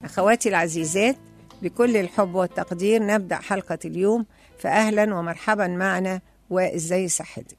أخواتي العزيزات بكل الحب والتقدير نبدأ حلقة اليوم فأهلا ومرحبا معنا وإزاي صحتك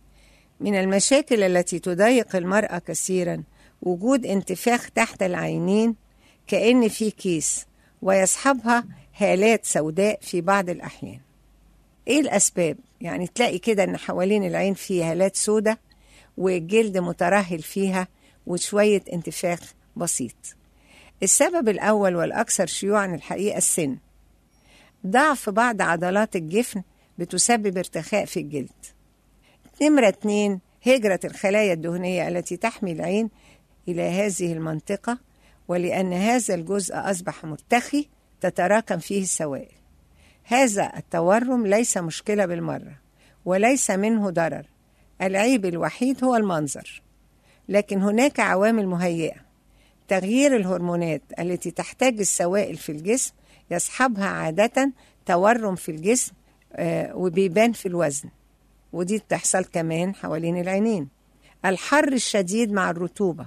من المشاكل التي تضايق المرأة كثيرا وجود انتفاخ تحت العينين كأن في كيس ويصحبها هالات سوداء في بعض الأحيان إيه الأسباب؟ يعني تلاقي كده إن حوالين العين في هالات سوداء والجلد مترهل فيها وشوية انتفاخ بسيط السبب الأول والأكثر شيوعا الحقيقة السن ضعف بعض عضلات الجفن بتسبب ارتخاء في الجلد نمرة اتنين هجرة الخلايا الدهنية التي تحمي العين إلى هذه المنطقة ولأن هذا الجزء أصبح مرتخي تتراكم فيه السوائل هذا التورم ليس مشكلة بالمرة وليس منه ضرر العيب الوحيد هو المنظر لكن هناك عوامل مهيئة تغيير الهرمونات التي تحتاج السوائل في الجسم يصحبها عادة تورم في الجسم آه، وبيبان في الوزن ودي بتحصل كمان حوالين العينين الحر الشديد مع الرطوبة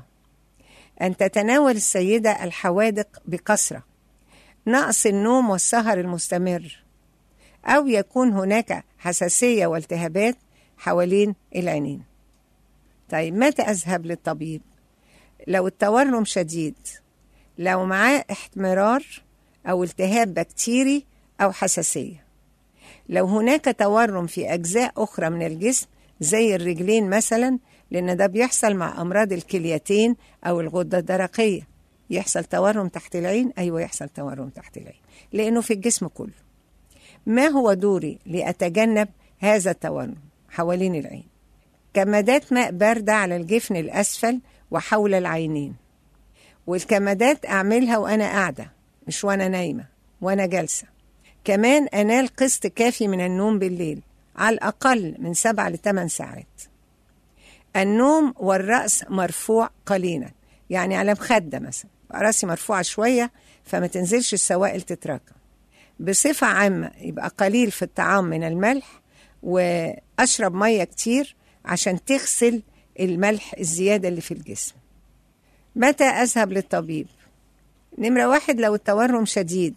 أن تتناول السيدة الحوادق بكثرة نقص النوم والسهر المستمر أو يكون هناك حساسية والتهابات حوالين العينين طيب متى أذهب للطبيب؟ لو التورم شديد لو معاه احتمرار أو التهاب بكتيري أو حساسية لو هناك تورم في أجزاء أخرى من الجسم زي الرجلين مثلا لأن ده بيحصل مع أمراض الكليتين أو الغدة الدرقية يحصل تورم تحت العين أيوة يحصل تورم تحت العين لأنه في الجسم كله ما هو دوري لأتجنب هذا التورم حوالين العين كمادات ماء باردة على الجفن الأسفل وحول العينين والكمادات أعملها وأنا قاعدة مش وأنا نايمة وأنا جالسة كمان أنال قسط كافي من النوم بالليل على الأقل من سبع لثمان ساعات النوم والرأس مرفوع قليلا يعني على مخدة مثلا رأسي مرفوعة شوية فما تنزلش السوائل تتراكم بصفة عامة يبقى قليل في الطعام من الملح وأشرب مية كتير عشان تغسل الملح الزيادة اللي في الجسم متى أذهب للطبيب؟ نمرة واحد لو التورم شديد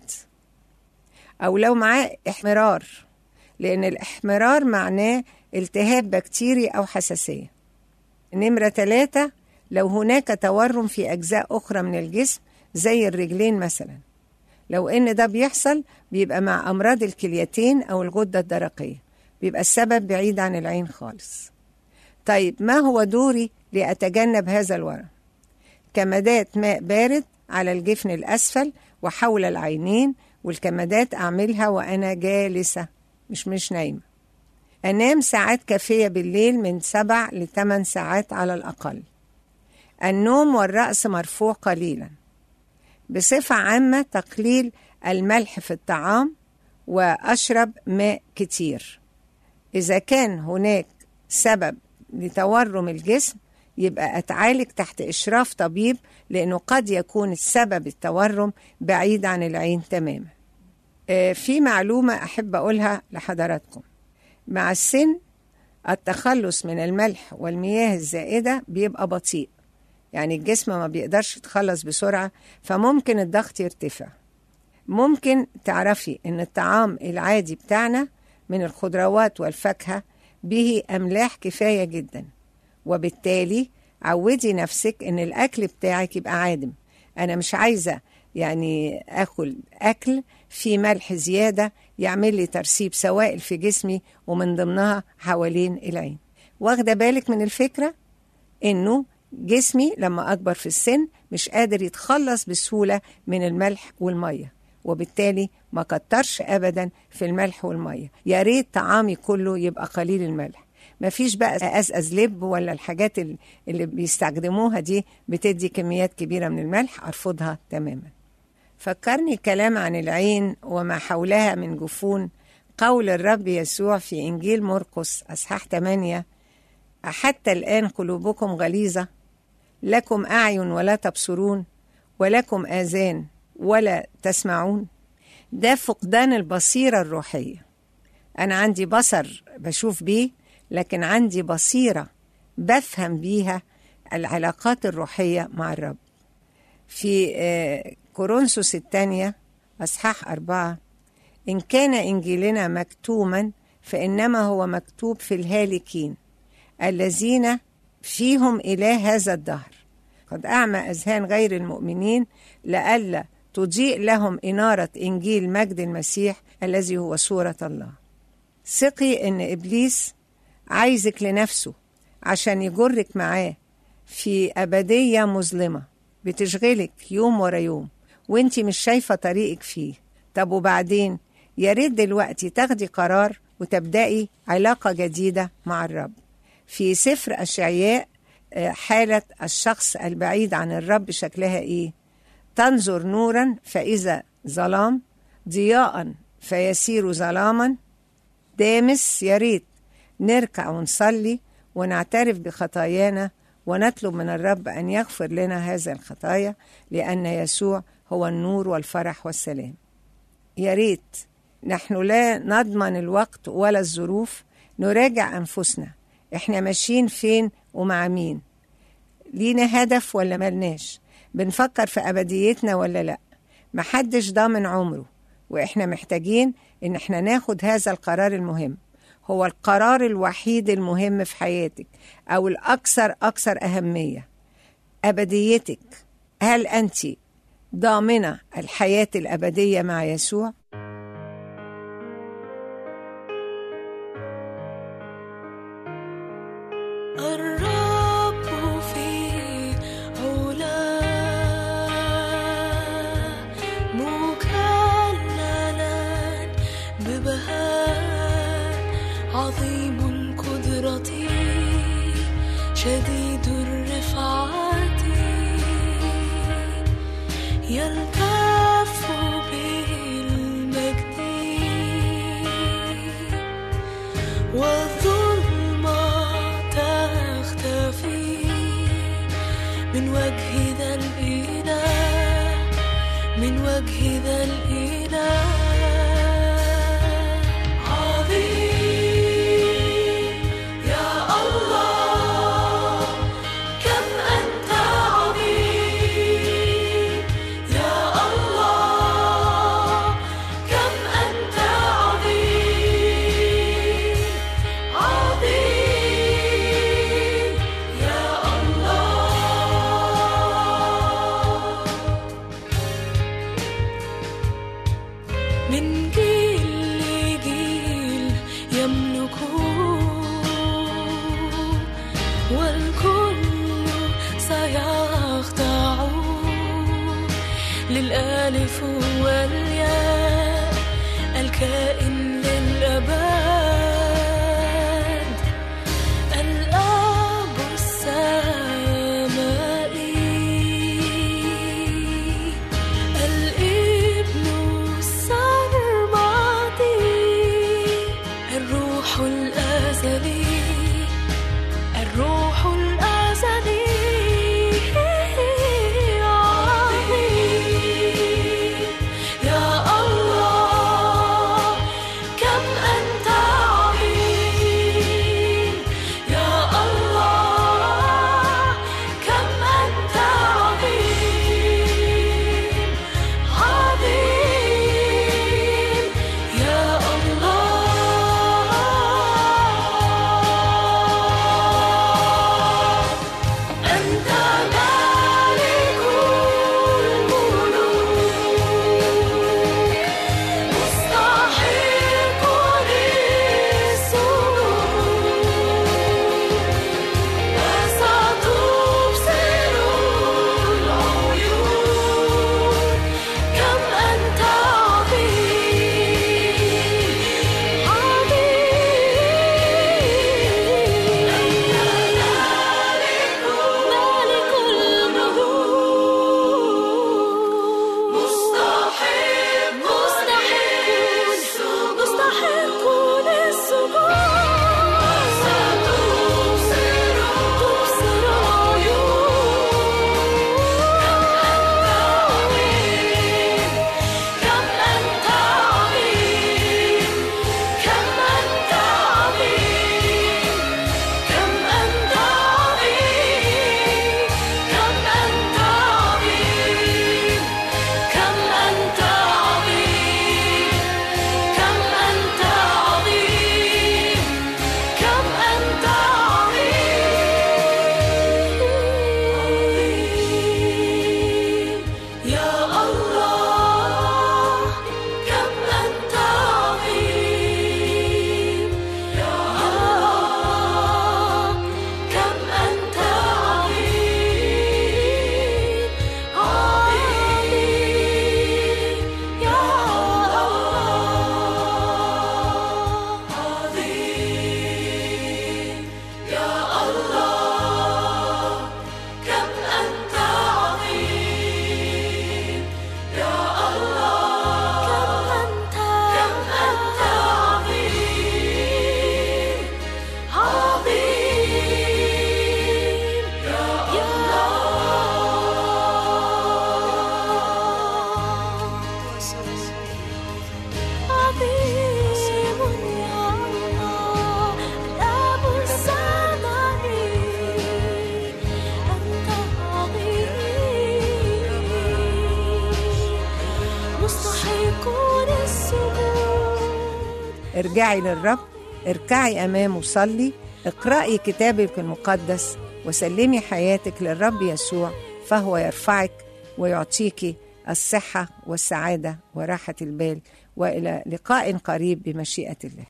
أو لو معاه إحمرار لأن الإحمرار معناه التهاب بكتيري أو حساسية نمرة ثلاثة لو هناك تورم في أجزاء أخرى من الجسم زي الرجلين مثلا لو إن ده بيحصل بيبقى مع أمراض الكليتين أو الغدة الدرقية بيبقى السبب بعيد عن العين خالص طيب ما هو دوري لأتجنب هذا الورم كمادات ماء بارد على الجفن الأسفل وحول العينين والكمادات أعملها وأنا جالسة مش مش نايمة أنام ساعات كافية بالليل من سبع لثمان ساعات على الأقل النوم والرأس مرفوع قليلا بصفة عامة تقليل الملح في الطعام وأشرب ماء كتير إذا كان هناك سبب لتورم الجسم يبقى أتعالج تحت إشراف طبيب لأنه قد يكون السبب التورم بعيد عن العين تماما آه، في معلومة أحب أقولها لحضراتكم مع السن التخلص من الملح والمياه الزائدة بيبقى بطيء يعني الجسم ما بيقدرش يتخلص بسرعة فممكن الضغط يرتفع ممكن تعرفي ان الطعام العادي بتاعنا من الخضروات والفاكهة به أملاح كفاية جدا وبالتالي عودي نفسك ان الأكل بتاعك يبقى عادم أنا مش عايزة يعني أكل أكل فيه ملح زيادة يعمل لي ترسيب سوائل في جسمي ومن ضمنها حوالين العين واخدة بالك من الفكرة إنه جسمي لما أكبر في السن مش قادر يتخلص بسهولة من الملح والمية وبالتالي ما كترش أبدا في الملح والمية يا ريت طعامي كله يبقى قليل الملح ما فيش بقى أزأز لب ولا الحاجات ال- اللي بيستخدموها دي بتدي كميات كبيرة من الملح أرفضها تماما فكرني كلام عن العين وما حولها من جفون قول الرب يسوع في إنجيل مرقس أصحاح 8 أحتى الآن قلوبكم غليظة لكم أعين ولا تبصرون ولكم آذان ولا تسمعون ده فقدان البصيرة الروحية أنا عندي بصر بشوف بيه لكن عندي بصيرة بفهم بيها العلاقات الروحية مع الرب في آه، كورنثوس الثانية أصحاح أربعة إن كان إنجيلنا مكتوما فإنما هو مكتوب في الهالكين الذين فيهم إله هذا الدهر قد أعمى أذهان غير المؤمنين لئلا تضيء لهم إنارة إنجيل مجد المسيح الذي هو صورة الله ثقي إن إبليس عايزك لنفسه عشان يجرك معاه في أبدية مظلمة بتشغلك يوم ورا يوم وانت مش شايفة طريقك فيه طب وبعدين يا ريت دلوقتي تاخدي قرار وتبدأي علاقة جديدة مع الرب في سفر أشعياء حالة الشخص البعيد عن الرب شكلها إيه تنظر نورا فإذا ظلام ضياء فيسير ظلاما دامس يا ريت نركع ونصلي ونعترف بخطايانا ونطلب من الرب أن يغفر لنا هذه الخطايا لأن يسوع هو النور والفرح والسلام يا ريت نحن لا نضمن الوقت ولا الظروف نراجع أنفسنا إحنا ماشيين فين ومع مين لينا هدف ولا ملناش بنفكر في أبديتنا ولا لأ محدش ضامن عمره وإحنا محتاجين إن إحنا ناخد هذا القرار المهم هو القرار الوحيد المهم في حياتك أو الأكثر أكثر أهمية أبديتك هل أنت ضامنة الحياة الأبدية مع يسوع؟ الرب في علاه مكللا ببهاء عظيم القدرة شديد الرفعة يلتف بالمجد والظلمة تختفي من وجه ذا الإله من وجه ذا الإله عظيم يا الله كم أنت عظيم يا الله كم أنت عظيم عظيم يا الله من جيل لجيل يملكون والكل سيخضع للألف والياء الكائن للأبد الآب السمائي الابن السرمدي الروح الأزلي الروح الأزلي عظيم يا الله ارجعي للرب اركعي أمامه صلي اقرأي كتابك المقدس وسلمي حياتك للرب يسوع فهو يرفعك ويعطيك الصحة والسعادة وراحة البال وإلى لقاء قريب بمشيئة الله